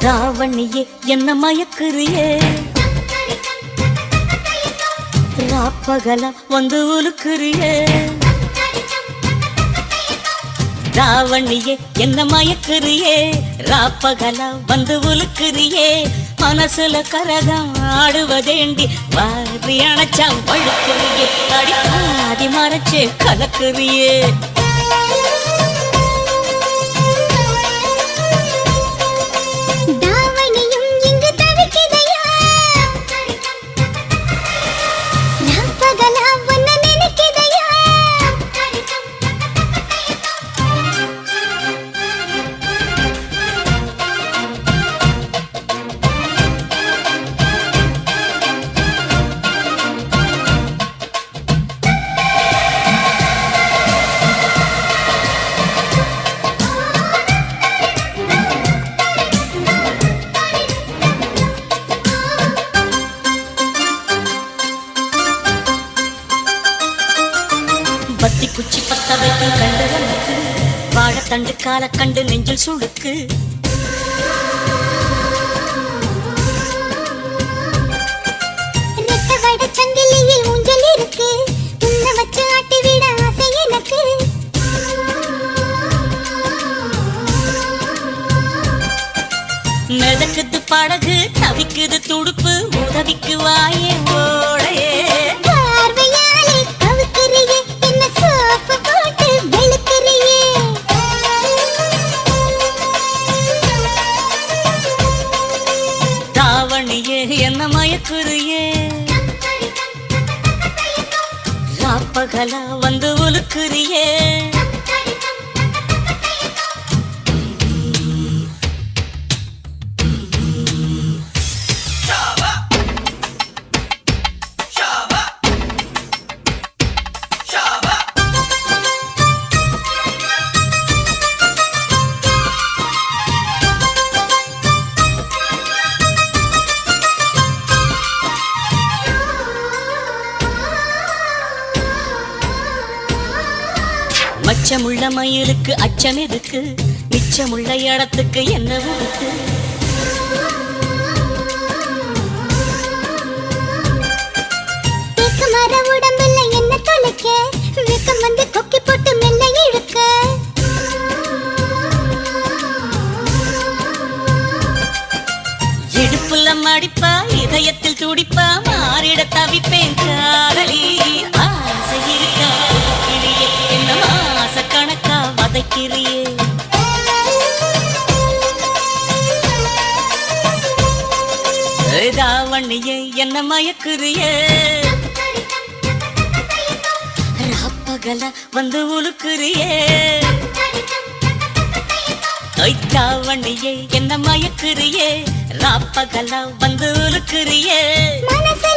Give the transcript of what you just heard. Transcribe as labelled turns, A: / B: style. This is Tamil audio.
A: தாவணியே என்ன மயக்குறியே ராப்பகல வந்து உலுக்குறியே தாவணியே என்ன மயக்குறியே ராப்பகல வந்து உலுக்குறியே மனசுல கரகம் ஆடுவதேண்டி வாரி அணைச்சா வழுக்குறியே அடி பாதி மறைச்சு கலக்குறியே
B: தாவணியும் இங்கு தவிக்குதையா நான் பகலா உன்னை நினைக்குதையா
A: பத்தி குச்சி பத்த வைக்கும் கண்டு எனக்கு வாழைத்தண்டு கால கண்டு நெஞ்சில் சுளுக்கு
B: ரெட்ட வட சங்கிலியில் ஊஞ்சல் இருக்கு உன்னை வச்சு ஆட்டி விட ஆசை எனக்கு
A: மிதக்குது படகு தவிக்குது துடுப்பு உதவிக்கு வாயே ஓடையே
B: பார்வையாலே கவுக்குறியே என்ன சோப்பு போட்டு வெளுக்குறியே
A: தாவணியே என்ன மயக்குறியே ராப்பகலா வந்து உலுக்குறியே மச்சமுள்ள மயிலுக்கு அச்சம் எதுக்கு மிச்சமுள்ள இடத்துக்கு என்ன உருக்கு
B: தேக்கு மர உடம்புல என்ன தொலைக்க வெக்கம் வந்து கொக்கி போட்டு மெல்ல இழுக்க
A: இடுப்புல மடிப்பா இதயத்தில் துடிப்பா மாறிட தவிப்பேன் காதலி ஆசை இருக்கா கிளியே என்ன மாச கணக்கா வதைக்கிறியே தாவணியே என்ன மயக்குறியே ராப்பகல வந்து உலுக்குறியே தாவணியே என்ன மயக்குறியே ராப்பகல வந்து உலுக்குறியே
B: மனசு